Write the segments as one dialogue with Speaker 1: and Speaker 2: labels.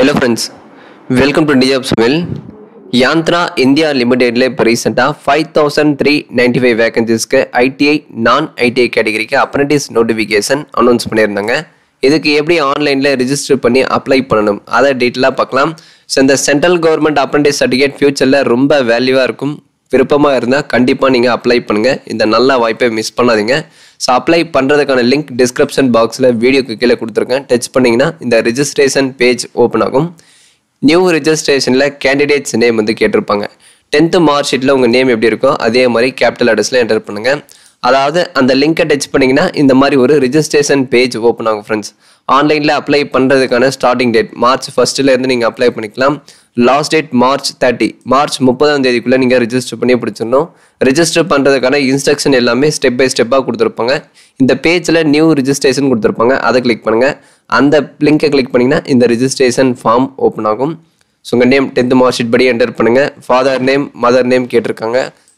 Speaker 1: hello friends welcome to டிஜாப்ஸ் well Yantra India லிமிடெட்ல இப்போ ரீசெண்டாக five thousand three ninety five வேகன்சிஸ்க்கு ஐடிஐ நான் ஐடிஐ கேட்டகரிக்கு அப்ரண்டிஸ் நோட்டிஃபிகேஷன் அனௌன்ஸ் பண்ணியிருந்தாங்க இதுக்கு எப்படி ஆன்லைனில் ரிஜிஸ்டர் பண்ணி அப்ளை பண்ணணும் அதை டீட்டெயிலாக பார்க்கலாம் ஸோ இந்த சென்ட்ரல் கவர்மெண்ட் அப்ரண்டிஸ் சர்டிஃபிகேட் ஃபியூச்சரில் ரொம்ப வேல்யூவாக இருக்கும் விருப்பமாக இருந்தால் கண்டிப்பாக நீங்கள் அப்ளை பண்ணுங்கள் இந்த நல்ல வாய்ப்பை மிஸ் பண்ணாதீங்க ஸோ அப்ளை பண்ணுறதுக்கான லிங்க் டிஸ்கிரிப்ஷன் பாக்ஸில் வீடியோக்கு கீழே கொடுத்துருக்கேன் டச் பண்ணிங்கன்னா இந்த ரிஜிஸ்ட்ரேஷன் பேஜ் ஓப்பன் ஆகும் நியூ ரிஜிஸ்ட்ரேஷனில் கேண்டிடேட்ஸ் நேம் வந்து கேட்டிருப்பாங்க டென்த்து மார்க் ஷீட்டில் உங்கள் நேம் எப்படி இருக்கோ அதே மாதிரி கேபிட்டல் அட்ரஸில் என்டர் பண்ணுங்கள் அதாவது அந்த லிங்கை டச் பண்ணிங்கன்னா இந்த மாதிரி ஒரு ரிஜிஸ்ட்ரேஷன் பேஜ் ஓப்பன் ஆகும் ஃப்ரெண்ட்ஸ் ஆன்லைனில் அப்ளை பண்ணுறதுக்கான ஸ்டார்டிங் டேட் மார்ச் ஃபஸ்ட்டில் இருந்து நீங்கள் அப்ளை பண்ணிக்கலாம் last date March thirty March முப்பதாம் தேதிக்குள்ளே நீங்கள் ரிஜிஸ்டர் பண்ணி பிடிச்சிடணும் ரிஜிஸ்டர் பண்ணுறதுக்கான இன்ஸ்ட்ரக்ஷன் எல்லாமே ஸ்டெப் பை ஸ்டெப்பாக கொடுத்துருப்பாங்க இந்த பேஜில் நியூ ரிஜிஸ்ட்ரேஷன் கொடுத்துருப்பாங்க அதை கிளிக் பண்ணுங்கள் அந்த லிங்கை கிளிக் பண்ணிங்கன்னா இந்த ரிஜிஸ்ட்ரேஷன் ஃபார்ம் ஓப்பன் ஆகும் ஸோ உங்கள் நேம் டென்த்து மார்க் ஷீட் படி என்டர் பண்ணுங்கள் ஃபாதர் நேம் மதர் நேம் கேட்டிருக்காங்க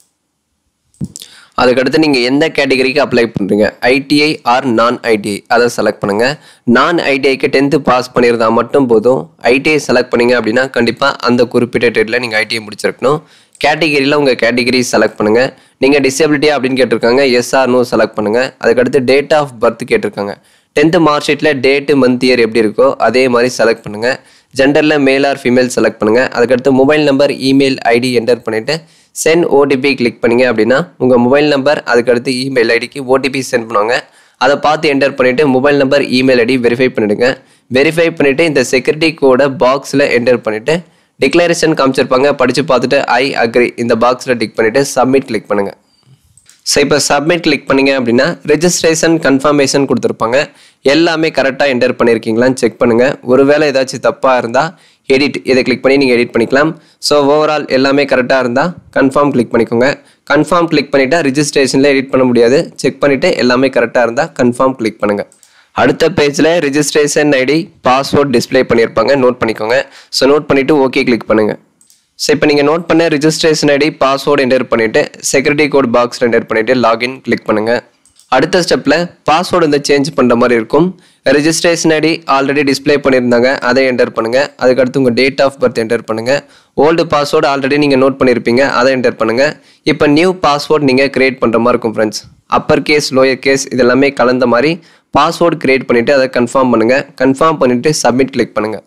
Speaker 1: அதுக்கடுத்து நீங்கள் எந்த கேட்டகரிக்கு அப்ளை பண்ணுறீங்க ஐடிஐ ஆர் நான் ஐடிஐ அதை செலக்ட் பண்ணுங்கள் நான் ஐடிஐக்கு டென்த்து பாஸ் பண்ணியிருந்தா மட்டும் போதும் ஐடிஐ செலக்ட் பண்ணீங்க அப்படின்னா கண்டிப்பாக அந்த குறிப்பிட்ட டேட்டில் நீங்கள் ஐடிஐ முடிச்சிருக்கணும் கேட்டகிரியில் உங்கள் கேட்டகிரி செலக்ட் பண்ணுங்கள் நீங்கள் டிசபிலிட்டியா அப்படின்னு கேட்டிருக்காங்க எஸ்ஆர் நோ செலக்ட் பண்ணுங்கள் அதுக்கடுத்து டேட் ஆஃப் பர்த் கேட்டிருக்காங்க டென்த்து மார்க் ஷீட்டில் டேட்டு மந்த் இயர் எப்படி இருக்கோ அதே மாதிரி செலக்ட் பண்ணுங்கள் ஜெண்டரில் மேல் ஆர் ஃபீமேல் செலக்ட் பண்ணுங்கள் அதுக்கடுத்து mobile number email ID enter பண்ணிவிட்டு சென்ட் ஓடிபி கிளிக் பண்ணீங்க அப்படின்னா உங்கள் மொபைல் நம்பர் அதுக்கடுத்து இமெயில் ஐடிக்கு ஓடிபி சென்ட் பண்ணுவாங்க அதை பார்த்து என்டர் பண்ணிவிட்டு mobile number email ID verify பண்ணிவிடுங்க வெரிஃபை பண்ணிவிட்டு இந்த செக்யூரிட்டி கோடை பாக்ஸில் என்டர் பண்ணிவிட்டு டிக்ளரேஷன் காமிச்சிருப்பாங்க படித்து பார்த்துட்டு ஐ அக்ரி இந்த பாக்ஸில் டிக் பண்ணிவிட்டு சப்மிட் கிளிக் பண்ணுங்கள் ஸோ இப்போ சப்மிட் கிளிக் பண்ணீங்க அப்படின்னா ரெஜிஸ்ட்ரேஷன் கன்ஃபர்மேஷன் கொடுத்துருப்பாங்க எல்லாமே கரெக்டாக என்டர் பண்ணியிருக்கீங்களான்னு செக் பண்ணுங்கள் ஒருவேளை ஏதாச்சும் தப்பாக இருந்தால் எடிட் இதை கிளிக் பண்ணி நீங்கள் எடிட் பண்ணிக்கலாம் ஸோ ஓவரால் எல்லாமே கரெக்டாக இருந்தால் கன்ஃபார்ம் கிளிக் பண்ணிக்கோங்க கன்ஃபார்ம் கிளிக் பண்ணிட்டா ரிஜிஸ்ட்ரேஷனில் எடிட் பண்ண முடியாது செக் பண்ணிவிட்டு எல்லாமே கரெக்டாக இருந்தால் கன்ஃபார்ம் கிளிக் பண்ணுங்கள் அடுத்த பேஜில் ரிஜிஸ்ட்ரேஷன் ஐடி பாஸ்வேர்ட் டிஸ்ப்ளே பண்ணியிருப்பாங்க நோட் பண்ணிக்கோங்க ஸோ நோட் பண்ணிவிட்டு ஓகே கிளிக் பண்ணுங்கள் ஸோ இப்போ நீங்கள் நோட் பண்ண ரிஜிஸ்ட்ரேஷன் ஐடி பாஸ்வேர்டு என்டர் பண்ணிவிட்டு செக்யூரிட்டி கோட் பாக்ஸ் என்டர் பண்ணிவிட்டு லாகின் கிளிக் பண்ணுங்கள் அடுத்த ஸ்டெப்பில் பாஸ்வேர்டு வந்து சேஞ்ச் பண்ணுற மாதிரி இருக்கும் ரெஜிஸ்ட்ரேஷன் ஐடி ஆல்ரெடி டிஸ்ப்ளே பண்ணியிருந்தாங்க அதை என்டர் பண்ணுங்கள் அதுக்கடுத்து உங்கள் டேட் ஆஃப் பர்த் என்டர் பண்ணுங்கள் ஓல்டு பாஸ்வேர்டு ஆல்ரெடி நீங்கள் நோட் பண்ணியிருப்பீங்க அதை என்டர் பண்ணுங்கள் இப்போ நியூ பாஸ்வேர்டு நீங்கள் கிரியேட் பண்ணுற மாதிரி இருக்கும் friends upper case lower case இதெல்லாமே கலந்த மாதிரி பாஸ்வேர்டு கிரியேட் பண்ணிவிட்டு அதை கன்ஃபார்ம் பண்ணுங்கள் கன்ஃபார்ம் பண்ணிவிட்டு சப்மிட் கிளிக் பண்ணுங்கள்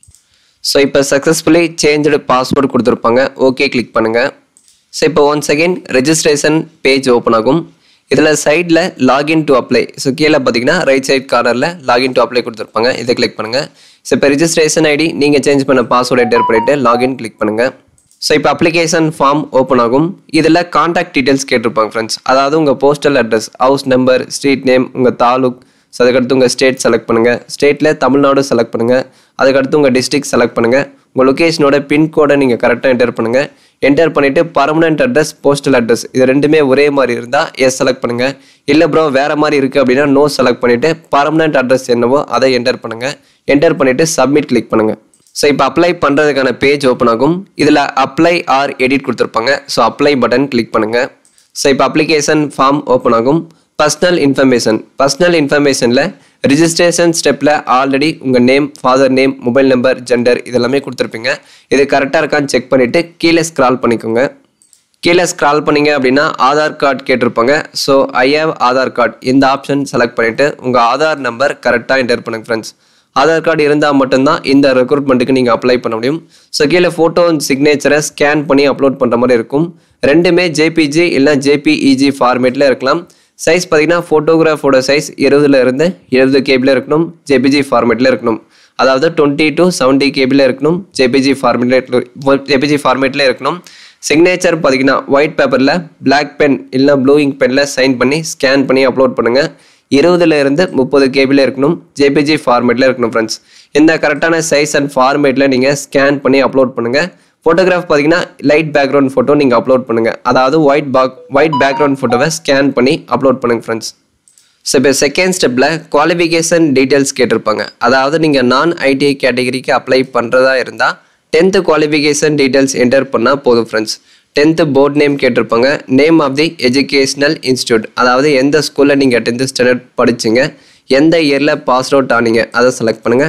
Speaker 1: ஸோ இப்போ சக்ஸஸ்ஃபுல்லி சேஞ்சு பாஸ்வேர்டு கொடுத்துருப்பாங்க ஓகே கிளிக் பண்ணுங்கள் ஸோ இப்போ once again registration page open ஆகும் இதில் சைடில் லாகின் டு அப்ளை ஸோ கீழே பார்த்தீங்கன்னா ரைட் சைட் கார்னரில் லாகின் டு அப்ளை கொடுத்துருப்பாங்க இதை கிளிக் பண்ணுங்கள் ஸோ இப்போ ரெஜிஸ்ட்ரேஷன் ஐடி நீங்கள் சேஞ்ச் பண்ண பாஸ்வேர்டு என்டர் பண்ணிவிட்டு லாகின் கிளிக் பண்ணுங்கள் ஸோ இப்போ அப்ளிகேஷன் ஃபார்ம் ஓப்பன் ஆகும் இதில் காண்டாக்ட் டீட்டெயில்ஸ் கேட்டிருப்பாங்க ஃப்ரெண்ட்ஸ் அதாவது உங்கள் postal address house number street name உங்கள் தாலுக் ஸோ அதுக்கடுத்து உங்கள் ஸ்டேட் செலக்ட் பண்ணுங்கள் ஸ்டேட்டில் தமிழ்நாடு செலக்ட் பண்ணுங்கள் அதுக்கடுத்து உங்கள் டிஸ்ட்ரிக்ட் செலக்ட் பண்ணுங்கள் உங்கள் லொக்கேஷனோட பின்கோடை நீங்கள் கரெக்டாக என்டர் பண்ணுங்கள் என்டர் பண்ணிவிட்டு பர்மனெண்ட் அட்ரஸ் போஸ்டல் அட்ரஸ் இது ரெண்டுமே ஒரே மாதிரி இருந்தால் எஸ் செலக்ட் பண்ணுங்கள் இல்லை ப்ரோ வேறு மாதிரி இருக்குது அப்படின்னா நோ செலக்ட் பண்ணிவிட்டு பர்மனெண்ட் அட்ரஸ் என்னவோ அதை என்டர் பண்ணுங்கள் என்டர் பண்ணிவிட்டு சப்மிட் கிளிக் பண்ணுங்கள் ஸோ இப்போ அப்ளை பண்ணுறதுக்கான பேஜ் ஓப்பன் ஆகும் இதில் அப்ளை ஆர் எடிட் கொடுத்துருப்பாங்க ஸோ அப்ளை பட்டன் கிளிக் பண்ணுங்கள் ஸோ இப்போ அப்ளிகேஷன் ஃபார்ம் ஓப்பன் ஆகும் பர்சனல் இன்ஃபர்மேஷன் பர்சனல் இன்ஃபர்மேஷனில் ரிஜிஸ்ட்ரேஷன் ஸ்டெப்பில் ஆல்ரெடி உங்கள் name father name mobile number gender இதெல்லாமே கொடுத்துருப்பீங்க இது கரெக்டாக இருக்கான்னு செக் பண்ணிவிட்டு கீழே ஸ்க்ரால் பண்ணிக்கோங்க கீழே ஸ்க்ரால் பண்ணீங்க அப்படின்னா ஆதார் கார்டு கேட்டிருப்பாங்க so I have Aadhaar card இந்த ஆப்ஷன் செலக்ட் பண்ணிவிட்டு உங்கள் ஆதார் நம்பர் கரெக்டாக என்டர் பண்ணுங்க ஃப்ரெண்ட்ஸ் ஆதார் கார்டு இருந்தால் மட்டும்தான் இந்த ரெக்ரூட்மெண்ட்டுக்கு நீங்கள் அப்ளை பண்ண முடியும் ஸோ கீழே ஃபோட்டோ சிக்னேச்சரை ஸ்கேன் பண்ணி அப்லோட் பண்ணுற மாதிரி இருக்கும் ரெண்டுமே ஜேபிஜி இல்லை ஜேபிஇஜி ஃபார்மேட்டில் இருக்கலாம் சைஸ் பார்த்தீங்கன்னா ஃபோட்டோகிராஃபோட சைஸ் இருபதுல இருந்து எழுபது கேபியில் இருக்கணும் ஜேபிஜி ஃபார்மேட்டில் இருக்கணும் அதாவது டுவெண்ட்டி டு செவன்ட்டி கேபியில் இருக்கணும் ஜேபிஜி ஃபார்மேட்டில் ஜேபிஜி ஃபார்மேட்டில் இருக்கணும் சிக்னேச்சர் பார்த்தீங்கன்னா ஒயிட் பேப்பரில் பிளாக் பென் இல்லை ப்ளூ இங்க் பெனில் சைன் பண்ணி ஸ்கேன் பண்ணி அப்லோட் பண்ணுங்கள் இருபதுல இருந்து முப்பது கேபியில் இருக்கணும் ஜேபிஜி ஃபார்மேட்டில் இருக்கணும் ஃப்ரெண்ட்ஸ் இந்த கரெக்டான சைஸ் அண்ட் ஃபார்மேட்டில் நீங்கள் ஸ்கேன் பண்ணி அப்லோட் பண்ணுங்கள் ஃபோட்டோகிராஃப் பார்த்தீங்கன்னா லைட் பேக்ரவுண்ட் ஃபோட்டோ நீங்கள் அப்லோட் பண்ணுங்கள் அதாவது ஒயிட் பாக் ஒயிட் பேக்ரவுண்ட் ஃபோட்டோவை ஸ்கேன் பண்ணி அப்லோட் பண்ணுங்கள் ஃப்ரெண்ட்ஸ் ஸோ இப்போ செகண்ட் ஸ்டெப்பில் குவாலிஃபிகேஷன் டீட்டெயில்ஸ் கேட்டிருப்பாங்க அதாவது நீங்கள் நான் ஐடிஐ கேட்டகரிக்கு அப்ளை பண்ணுறதா இருந்தால் டென்த்து குவாலிஃபிகேஷன் டீட்டெயில்ஸ் என்டர் பண்ணால் போதும் ஃப்ரெண்ட்ஸ் டென்த்து போர்ட் நேம் கேட்டிருப்பாங்க name of the educational institute அதாவது எந்த ஸ்கூலில் நீங்கள் டென்த்து ஸ்டாண்டர்ட் படிச்சிங்க எந்த இயரில் பாஸ் அவுட் ஆனீங்க அதை செலக்ட் பண்ணுங்கள்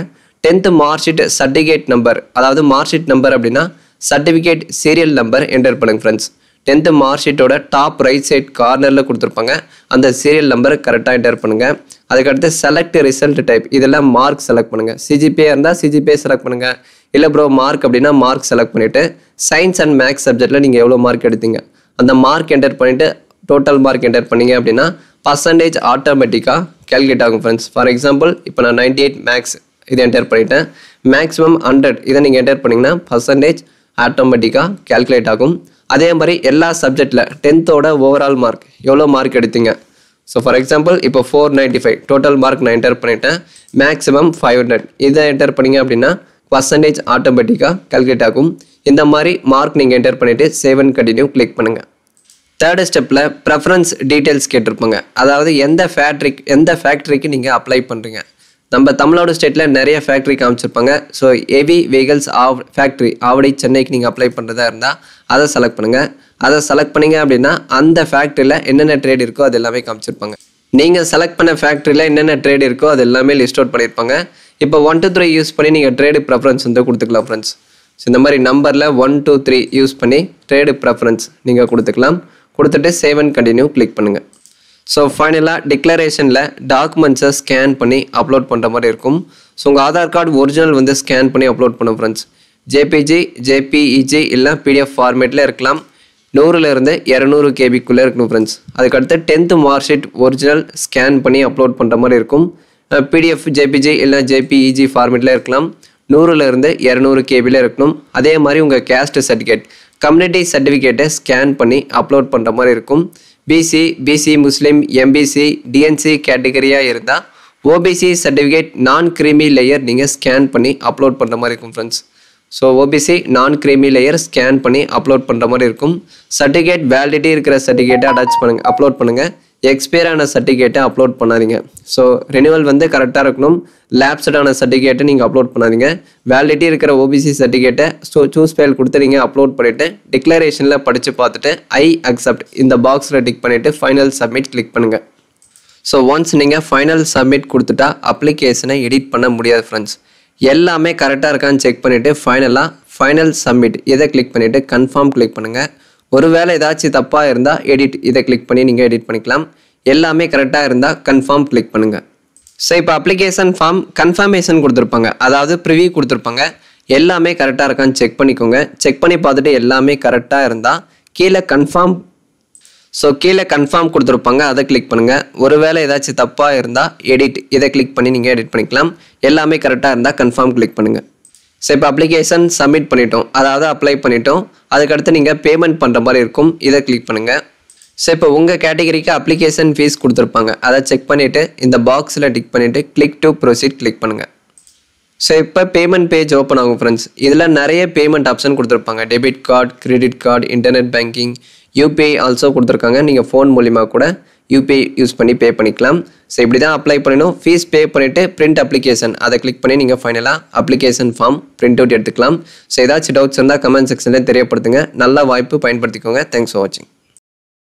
Speaker 1: tenth mark sheet certificate number அதாவது மார்க் ஷீட் நம்பர் அப்படின்னா சர்டிஃபிகேட் சீரியல் நம்பர் என்டர் பண்ணுங்க ஃப்ரெண்ட்ஸ் டென்த்து மார்க் ஷீட்டோட டாப் ரைட் சைட் கார்னரில் கொடுத்துருப்பாங்க அந்த சீரியல் நம்பர் கரெக்டாக என்டர் பண்ணுங்கள் அதுக்கடுத்து செலக்ட் ரிசல்ட் டைப் இதெல்லாம் மார்க் செலக்ட் பண்ணுங்கள் சிஜிபிஏ இருந்தால் சிஜிபிஏ செலக்ட் பண்ணுங்கள் இல்லை ப்ரோ மார்க் அப்படின்னா மார்க் செலக்ட் பண்ணிவிட்டு சயின்ஸ் அண்ட் மேக்ஸ் சப்ஜெக்ட்டில் நீங்கள் எவ்வளோ மார்க் எடுத்தீங்க அந்த மார்க் என்டர் பண்ணிவிட்டு டோட்டல் மார்க் என்டர் பண்ணீங்க அப்படின்னா பர்சன்டேஜ் ஆட்டோமேட்டிக்காக கேல்குலேட் ஆகும் ஃப்ரெண்ட்ஸ் ஃபார் எக்ஸாம்பிள் இப்போ நான் நைன்டி எயிட் மேக்ஸ் இதை என்டர் பண்ணிட்டேன் மேக்ஸிமம் ஹண்ட்ரட் இதை நீங்கள் என்டர் பண்ணிங்கன்னா பர்சன்டேஜ் ஆட்டோமேட்டிக்காக கேல்குலேட் ஆகும் அதே மாதிரி எல்லா சப்ஜெக்டில் டென்த்தோட ஓவரால் மார்க் எவ்வளோ மார்க் எடுத்தீங்க ஸோ ஃபார் எக்ஸாம்பிள் இப்போ four ninety five total mark நான் என்டர் பண்ணிட்டேன் மேக்ஸிமம் ஃபைவ் ஹண்ட்ரட் இதை என்டர் பண்ணீங்க அப்படின்னா பர்சன்டேஜ் ஆட்டோமேட்டிக்காக கால்குலேட் ஆகும் இந்த மாதிரி மார்க் நீங்கள் என்டர் பண்ணிவிட்டு சேவ் அண்ட் கண்டினியூ கிளிக் பண்ணுங்கள் தேர்டு ஸ்டெப்பில் ப்ரெஃபரன்ஸ் டீட்டெயில்ஸ் கேட்டிருப்பாங்க அதாவது எந்த ஃபேக்ட்ரிக் எந்த ஃபேக்ட்ரிக்கு நீங்கள் அப்ளை பண்ணுறீங்க நம்ம தமிழ்நாடு ஸ்டேட்டில் நிறைய ஃபேக்ட்ரி காமிச்சிருப்பாங்க so heavy vehicles of factory Avadi சென்னைக்கு நீங்கள் அப்ளை பண்ணுறதா இருந்தால் அதை செலக்ட் பண்ணுங்கள் அதை செலக்ட் பண்ணீங்க அப்படின்னா அந்த ஃபேக்ட்ரியில் என்னென்ன ட்ரேட் இருக்கோ அது எல்லாமே காமிச்சிருப்பாங்க நீங்கள் செலக்ட் பண்ண ஃபேக்ட்ரியில் என்னென்ன ட்ரேட் இருக்கோ அது எல்லாமே லிஸ்ட் அவுட் பண்ணியிருப்பாங்க இப்போ ஒன் டூ த்ரீ யூஸ் பண்ணி நீங்கள் ட்ரேடு ப்ரெஃபரன்ஸ் வந்து கொடுத்துக்கலாம் ஃப்ரெண்ட்ஸ் ஸோ இந்த மாதிரி நம்பரில் ஒன் டூ த்ரீ யூஸ் பண்ணி ட்ரேடு ப்ரெஃபரன்ஸ் நீங்கள் கொடுத்துக்கலாம் கொடுத்துட்டு சேவ் அண்ட் கண்டினியூ கிளிக் பண்ணுங்கள் ஸோ ஃபைனலாக டிக்ளரேஷனில் டாக்குமெண்ட்ஸை ஸ்கேன் பண்ணி அப்லோட் பண்ணுற மாதிரி இருக்கும் ஸோ உங்கள் ஆதார் கார்டு ஒரிஜினல் வந்து ஸ்கேன் பண்ணி அப்லோட் பண்ணும் ஃப்ரெண்ட்ஸ் ஜேபிஜி ஜேபிஇஜி இல்லை பிடிஎஃப் ஃபார்மேட்டில் இருக்கலாம் நூறுலேருந்து இரநூறு கேபிக்குள்ளே இருக்கணும் ஃப்ரெண்ட்ஸ் அதுக்கடுத்து tenth mark sheet original scan பண்ணி அப்லோட் பண்ணுற மாதிரி இருக்கும் பிடிஎஃப் ஜேபிஜி இல்லை ஜேபிஇஜி ஃபார்மேட்டில் இருக்கலாம் நூறுலேருந்து இரநூறு கேபியில் இருக்கணும் அதே மாதிரி உங்கள் கேஸ்ட் சர்டிஃபிகேட் கம்யூனிட்டி சர்டிஃபிகேட்டை ஸ்கேன் பண்ணி அப்லோட் பண்ணுற மாதிரி இருக்கும் BC BC Muslim MBC DNC கேட்டகரியாக இருந்தால் OBC certificate non creamy layer நீங்கள் ஸ்கேன் பண்ணி அப்லோட் பண்ணுற மாதிரி இருக்கும் friends so OBC non creamy layer scan பண்ணி அப்லோட் பண்ணுற மாதிரி இருக்கும் சர்டிஃபிகேட் வேலிடிட்டி இருக்கிற சர்டிஃபிகேட்டை அட்டாச் பண்ணுங்கள் அப்லோட் பண்ணுங்கள் எக்ஸ்பயர் ஆன சர்டிஃபிகேட்டை அப்லோட் பண்ணாதீங்க ஸோ ரெனிவல் வந்து கரெக்டாக இருக்கணும் லேப்ஸ்டான சர்டிஃபிகேட்டை நீங்கள் அப்லோட் பண்ணாதீங்க வேலிடிட்டி இருக்கிற ஓபிசி சர்டிஃபிகேட்டை ஸோ சூஸ் ஃபைல் கொடுத்து நீங்கள் அப்லோட் பண்ணிவிட்டு டிக்ளரேஷனில் படித்து பார்த்துட்டு ஐ அக்செப்ட் இந்த பாக்ஸில் டிக் பண்ணிவிட்டு ஃபைனல் சப்மிட் கிளிக் பண்ணுங்கள் ஸோ ஒன்ஸ் நீங்கள் ஃபைனல் சப்மிட் கொடுத்துட்டா அப்ளிகேஷனை எடிட் பண்ண முடியாது ஃப்ரெண்ட்ஸ் எல்லாமே கரெக்டாக இருக்கான்னு செக் பண்ணிவிட்டு ஃபைனலாக ஃபைனல் சப்மிட் இதை கிளிக் பண்ணிவிட்டு கன்ஃபார்ம் கிளிக் பண்ணுங்கள் ஒருவேளை ஏதாச்சும் தப்பாக இருந்தால் எடிட் இதை கிளிக் பண்ணி நீங்கள் எடிட் பண்ணிக்கலாம் எல்லாமே கரெக்டாக இருந்தால் கன்ஃபார்ம் கிளிக் பண்ணுங்கள் ஸோ இப்போ அப்ளிகேஷன் ஃபார்ம் கன்ஃபர்மேஷன் கொடுத்துருப்பாங்க அதாவது ப்ரிவியூ கொடுத்துருப்பாங்க எல்லாமே கரெக்டாக இருக்கான்னு செக் பண்ணிக்கோங்க செக் பண்ணி பார்த்துட்டு எல்லாமே கரெக்டாக இருந்தால் கீழே கன்ஃபார்ம் ஸோ கீழே கன்ஃபார்ம் கொடுத்துருப்பாங்க அதை கிளிக் பண்ணுங்கள் ஒருவேளை ஏதாச்சும் தப்பாக இருந்தால் எடிட் இதை கிளிக் பண்ணி நீங்கள் எடிட் பண்ணிக்கலாம் எல்லாமே கரெக்டாக இருந்தால் கன்ஃபார்ம் கிளிக் பண்ணுங்கள் ஸோ இப்போ அப்ளிகேஷன் சப்மிட் பண்ணிட்டோம் அதாவது அப்ளை பண்ணிட்டோம் அதுக்கடுத்து நீங்கள் பேமெண்ட் பண்ணுற மாதிரி இருக்கும் இதை கிளிக் பண்ணுங்கள் ஸோ இப்போ உங்கள் கேட்டகரிக்கு அப்ளிகேஷன் ஃபீஸ் கொடுத்துருப்பாங்க அதை செக் பண்ணிவிட்டு இந்த பாக்ஸில் டிக் பண்ணிவிட்டு கிளிக் டு ப்ரொசீட் கிளிக் பண்ணுங்கள் ஸோ இப்போ பேமெண்ட் பேஜ் ஓப்பன் ஆகும் ஃப்ரெண்ட்ஸ் இதில் நிறைய பேமெண்ட் ஆப்ஷன் கொடுத்துருப்பாங்க debit card credit card internet banking UPI also கொடுத்துருக்காங்க நீங்கள் ஃபோன் மூலிமா கூட யூபிஐ யூஸ் பண்ணி பே பண்ணிக்கலாம் ஸோ இப்படி தான் அப்ளை பண்ணணும் ஃபீஸ் பே பண்ணிவிட்டு பிரிண்ட் அப்ளிகேஷன் அதை கிளிக் பண்ணி நீங்கள் ஃபைனலாக அப்ளிகேஷன் ஃபார்ம் பிரிண்ட் அவுட் எடுத்துக்கலாம் ஸோ ஏதாச்சும் டவுட்ஸ் இருந்தால் கமெண்ட் செக்ஷனில் தெரியப்படுத்துங்க நல்ல வாய்ப்பு பயன்படுத்திக்கோங்க தேங்க்ஸ் ஃபார் வாட்சிங்